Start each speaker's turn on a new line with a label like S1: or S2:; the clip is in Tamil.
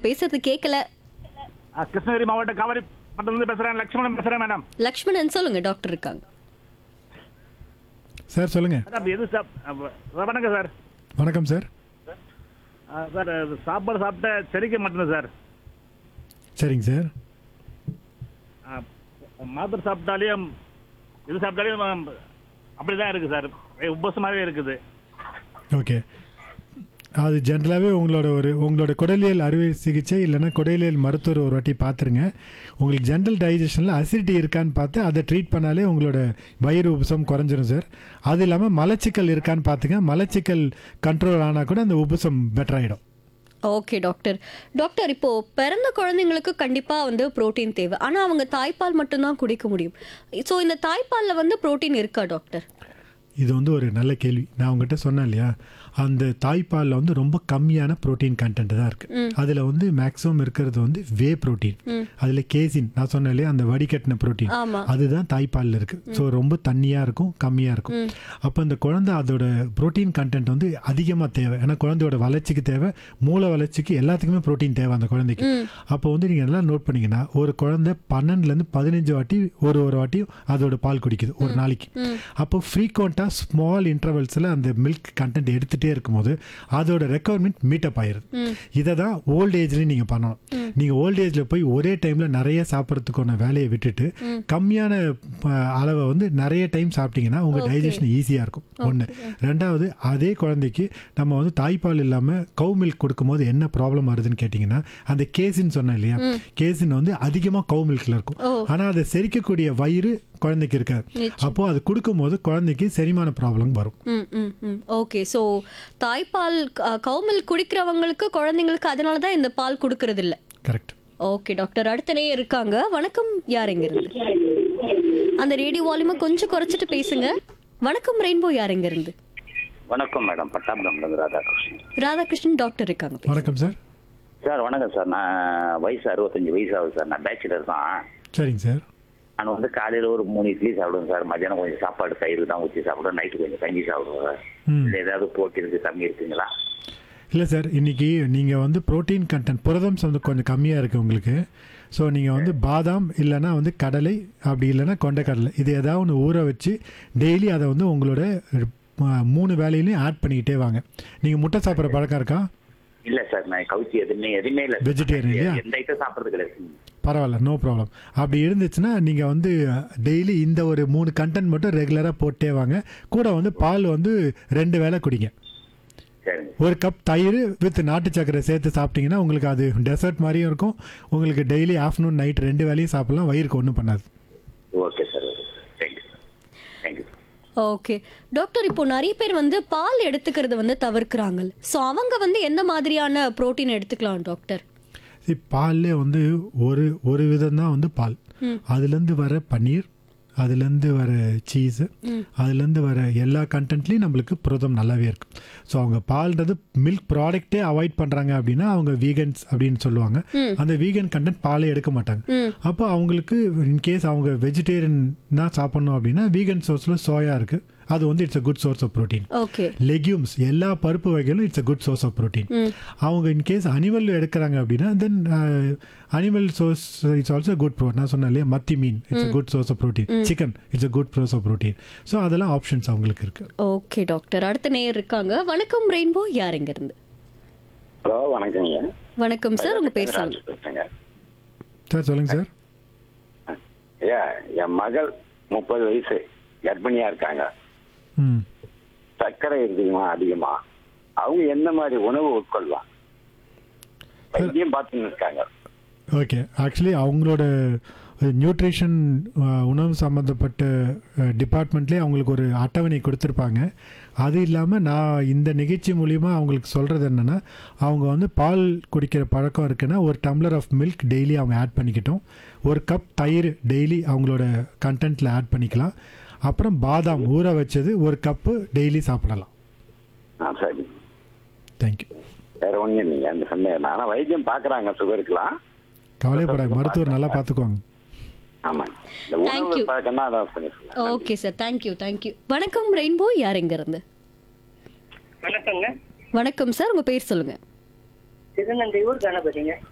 S1: பேசுறது கேட்கல
S2: ஆ, கிருஷ்ணகிரி மாவட்டம் காவிரி பட்டத்துலேருந்து பேசுகிறேன் லட்சுமணன் பேசுகிறேன் மேடம்
S1: லக்ஷ்மணன் சொல்லுங்க டாக்டர் இருக்காங்க
S3: சார் சொல்லுங்க
S2: மேடம் எது சாப் அப்ப- வணக்கம் சார்
S3: வணக்கம் சார்
S2: ஆ, சார் அது சாப்பாடு சாப்பிட்ட செரிக்க மாட்டேங்குது சார்
S3: சரிங்க சார்
S2: ஆ, மாத்திரை சாப்பிட்டாலையும் இது சாப்பிட்டாலையும் அப்படி தான் இருக்குது சார் உபசமாகவே இருக்குது
S3: ஓகே அது ஜென்ரலாகவே உங்களோட ஒரு உங்களோட குடலியல் அறுவை சிகிச்சை இல்லைன்னா குடலியல் மருத்துவர் ஒரு வாட்டி பார்த்துருங்க உங்களுக்கு ஜென்ரல் டைஜஷனில் அசிடிட்டி இருக்கான்னு பார்த்து அதை ட்ரீட் பண்ணாலே உங்களோட வயிறு உபசம் குறைஞ்சிரும் சார் அது இல்லாமல் மலச்சிக்கல் இருக்கான்னு பார்த்துங்க மலச்சிக்கல் கண்ட்ரோல் ஆனால் கூட அந்த உபசம் பெட்டர் ஆகிடும்
S1: ஓகே டாக்டர் டாக்டர் இப்போ பிறந்த குழந்தைங்களுக்கு கண்டிப்பா வந்து புரோட்டீன் தேவை ஆனா அவங்க தாய்ப்பால் மட்டும்தான் குடிக்க முடியும் ஸோ இந்த தாய்ப்பால்ல வந்து புரோட்டீன் இருக்கா டாக்டர்
S3: இது வந்து ஒரு நல்ல கேள்வி நான் உங்ககிட்ட சொன்னேன் இல்லையா அந்த தாய்ப்பாலில் வந்து ரொம்ப கம்மியான புரோட்டீன் கண்டென்ட் தான் இருக்குது அதில் வந்து மேக்ஸிமம் இருக்கிறது வந்து வே புரோட்டீன் அதில் கேசின் நான் சொன்னேன் இல்லையா அந்த வடிகட்டின புரோட்டீன்
S1: ஆமா.
S3: அதுதான் தாய்ப்பாலில் இருக்குது ஸோ ரொம்ப தண்ணியாக இருக்கும் கம்மியாக இருக்கும் அப்போ அந்த குழந்தை அதோட புரோட்டீன் கண்டென்ட் வந்து அதிகமாக தேவை ஏன்னா குழந்தையோட வளர்ச்சிக்கு தேவை மூளை வளர்ச்சிக்கு எல்லாத்துக்குமே புரோட்டீன் தேவை அந்த குழந்தைக்கு அப்போ வந்து நீங்கள் எல்லாம் நோட் பண்ணீங்கன்னா ஒரு குழந்தை பன்னெண்டுலேருந்து பதினஞ்சு வாட்டி ஒரு ஒரு வாட்டியும் அதோட பால் குடிக்குது ஒரு நாளைக்கு அப்போ ஃப்ரீக்வெண்ட்டாக ஸ்மால் இன்டர்வல்ஸில் அந்த மில்க் கண்டென்ட் எடுத்துகிட்டே இருக்கும்போது அதோட ரெக்குவயர்மெண்ட் மீட்டப் ஆயிருது இதை தான் ஓல்ட் ஏஜ்லேயும் நீங்கள் பண்ணணும் நீங்கள் ஓல்ட் ஏஜில் போய் ஒரே டைமில் நிறைய சாப்பிட்றதுக்கான வேலையை விட்டுட்டு கம்மியான ப- அளவை வந்து நிறைய டைம் சாப்பிட்டீங்கன்னா உங்கள் டைஜஷன் ஈஸியாக இருக்கும் ஒன்று ரெண்டாவது அதே குழந்தைக்கு நம்ம வந்து தாய்ப்பால் இல்லாமல் கவு மில்க் கொடுக்கும்போது என்ன ப்ராப்ளம் வருதுன்னு கேட்டிங்கன்னா அந்த கேசின் சொன்னேன் இல்லையா கேசின் வந்து அதிகமாக கவு மில்கில் இருக்கும் ஆனால் அதை செரிக்கக்கூடிய வயிறு குழந்தைக்கு இருக்காது அப்போ அது கொடுக்கும்போது குழந்தைக்கு செரிமான ப்ராப்ளம் வரும்
S1: ம் ம் ம் ஓகே ஸோ தாய்ப்பால் கவுமில் குடிக்கிறவங்களுக்கு குழந்தைங்களுக்கு அதனால தான் இந்த பால் கொடுக்கறது இல்ல
S3: கரெக்ட்
S1: ஓகே டாக்டர் அடுத்தனே இருக்காங்க வணக்கம் யார் எங்க இருந்து அந்த ரேடியோ வால்யூமை கொஞ்சம் குறைச்சிட்டு பேசுங்க வணக்கம் ரெயின்போ யார் எங்க இருந்து
S4: வணக்கம் மேடம் பட்டாபிரம்லேருந்து ராதாகிருஷ்ணன்
S1: ராதாகிருஷ்ணன் டாக்டர் இருக்காங்க
S3: வணக்கம் சார்
S4: சார் வணக்கம் சார் நான் வயசு அறுபத்தஞ்சு வயசு ஆகுது சார் நான் பேச்சுலர் தான்
S3: சரிங்க சார்
S4: நான் வந்து காலையில் ஒரு மூணு இட்லி சாப்பிடுவேன் சார் மத்தியானம் கொஞ்சம் சாப்பாடு தயிர் தான் ஊற்றி சாப்பிடுவேன் நைட்டு கொஞ்சம் கஞ்சி சாப்பிடுவேன் சார்
S3: ம்.
S4: இல்லை ஏதாவது போட்டி இருக்கு கம்மி இருக்குங்களா
S3: இல்லை சார் இன்னைக்கு நீங்கள் வந்து புரோட்டீன் கண்டென்ட் புரதம் வந்து கொஞ்சம் கம்மியாக இருக்குது உங்களுக்கு ஸோ நீங்கள் வந்து பாதாம் இல்லைன்னா வந்து கடலை அப்படி இல்லைன்னா கொண்டைக்கடலை இது ஏதாவது ஒன்று ஊற வச்சு டெய்லி அதை வந்து உங்களோட அஹ், மூணு வேலையிலையும் ஆட் பண்ணிக்கிட்டே வாங்க நீங்கள் முட்டை சாப்பிட்ற பழக்கம் இருக்கா
S4: இல்லை சார் நான் கவுச்சி எதுவுமே எதுவுமே இல்லை
S3: Vegetarian இல்லையா?
S4: எந்த ஐட்டம் சாப்பிட்றது கிடையாது
S3: பரவாயில்ல நோ ப்ராப்ளம் அப்படி இருந்துச்சுன்னா நீங்கள் வந்து டெய்லி இந்த ஒரு மூணு கண்டென்ட் மட்டும் ரெகுலராக போட்டே வாங்க கூட வந்து பால் வந்து ரெண்டு வேளை குடிங்க
S4: சரிங்க
S3: ஒரு கப் தயிர் வித் நாட்டு சக்கரை சேர்த்து சாப்பிட்டீங்கன்னா உங்களுக்கு அது டெசர்ட் மாதிரியும் இருக்கும் உங்களுக்கு டெய்லி ஆஃப்டர்நூன் நைட் ரெண்டு வேலையும் சாப்பிடலாம் வயிறுக்கு ஒன்றும் பண்ணாது
S4: okay sir okay sir thank you sir thank you
S1: okay doctor இப்போ நிறைய பேர் வந்து பால் எடுத்துக்கிறது வந்து தவிர்க்கிறாங்க ஸோ அவங்க வந்து எந்த மாதிரியான புரோட்டீன் எடுத்துக்கலாம் டாக்டர்
S3: சரி பால்லே வந்து ஒரு ஒரு விதம் தான் வந்து பால் அதுலேருந்து வர பன்னீர் அதுலேருந்து வர சீஸு அதுலேருந்து வர எல்லா கண்டென்ட்லேயும் நம்மளுக்கு புரதம் நல்லாவே இருக்கும் ஸோ அவங்க பால்ன்றது மில்க் ப்ராடக்ட்டே அவாய்ட் பண்ணுறாங்க அப்படின்னா அவங்க வீகன்ஸ் அப்படின்னு சொல்லுவாங்க அந்த வீகன் கண்டென்ட் பாலே எடுக்க மாட்டாங்க அப்போ அவங்களுக்கு இன்கேஸ் அவங்க வெஜிடேரியன் தான் சாப்பிட்ணும் அப்படின்னா வீகன் சோர்ஸில் சோயா இருக்குது அது வந்து it's a good source of protein
S1: okay
S3: legumes எல்லா பருப்பு வகைகளும் it's a good source of protein அவங்க இன்கேஸ் அனிமல் எடுக்கிறாங்க அப்படின்னா then animal source it's also good pro நான் சொன்னேன் இல்லையா மத்தி மீன் it's a good source of protein chicken it's a good source of protein so அதெல்லாம் ஆப்ஷன்ஸ் அவங்களுக்கு இருக்கு
S1: ஓகே டாக்டர் அடுத்த நேயர் இருக்காங்க வணக்கம் ரெயின்போ யார் எங்க இருந்து
S4: ஹலோ வணக்கங்க
S1: வணக்கம் சார் உங்க பேர் சொல்லுங்க
S4: பேசுறேங்க
S3: சார் சொல்லுங்க சார்
S4: ஐயா என் மகள் முப்பது வயசு கர்ப்பிணியா இருக்காங்க
S3: ம்
S4: சர்க்கரை இருக்குமா அதிகமா அவங்க எந்த மாதிரி உணவு உட்கொள்ளலாம் வைத்தியம் பார்த்துன்னு இருக்காங்க
S3: ஓகே ஆக்சுவலி அவங்களோட நியூட்ரிஷன் உணவு சம்மந்தப்பட்ட டிபார்ட்மெண்ட்லேயே அவங்களுக்கு ஒரு அட்டவணை கொடுத்துருப்பாங்க அது இல்லாமல் நான் இந்த நிகழ்ச்சி மூலிமா அவங்களுக்கு சொல்கிறது என்னென்னா அவங்க வந்து பால் குடிக்கிற பழக்கம் இருக்குன்னா ஒரு டம்ளர் ஆஃப் மில்க் டெய்லி அவங்க ஆட் பண்ணிக்கிட்டோம் ஒரு கப் தயிர் டெய்லி அவங்களோட கண்டென்ட்டில் ஆட் பண்ணிக்கலாம் அப்புறம் பாதாம் ஊற வச்சது ஒரு கப்பு டெய்லி சாப்பிடலாம்
S4: ஆ சரி
S3: தேங்க்யூ
S4: வேற ஒன்றும் இல்லைங்க அந்த சந்தேகம் ஆனால் வைத்தியம் பார்க்குறாங்க சுகருக்குலாம்
S3: கவலைப்படாது மருத்துவர் நல்லா பார்த்துக்குவாங்க
S4: ஆமாம் இந்த
S1: Thank
S4: உணவு
S1: you.
S4: பழக்கம் தான் அதான் பண்ணிருக்கேன்
S1: ஓகே சார் தேங்க்யூ தேங்க்யூ வணக்கம் ரெயின்போ யார் எங்க இருந்து
S5: வணக்கங்க
S1: வணக்கம் சார் உங்க பேர் சொல்லுங்க
S5: திருநங்கையூர் கணபதிங்க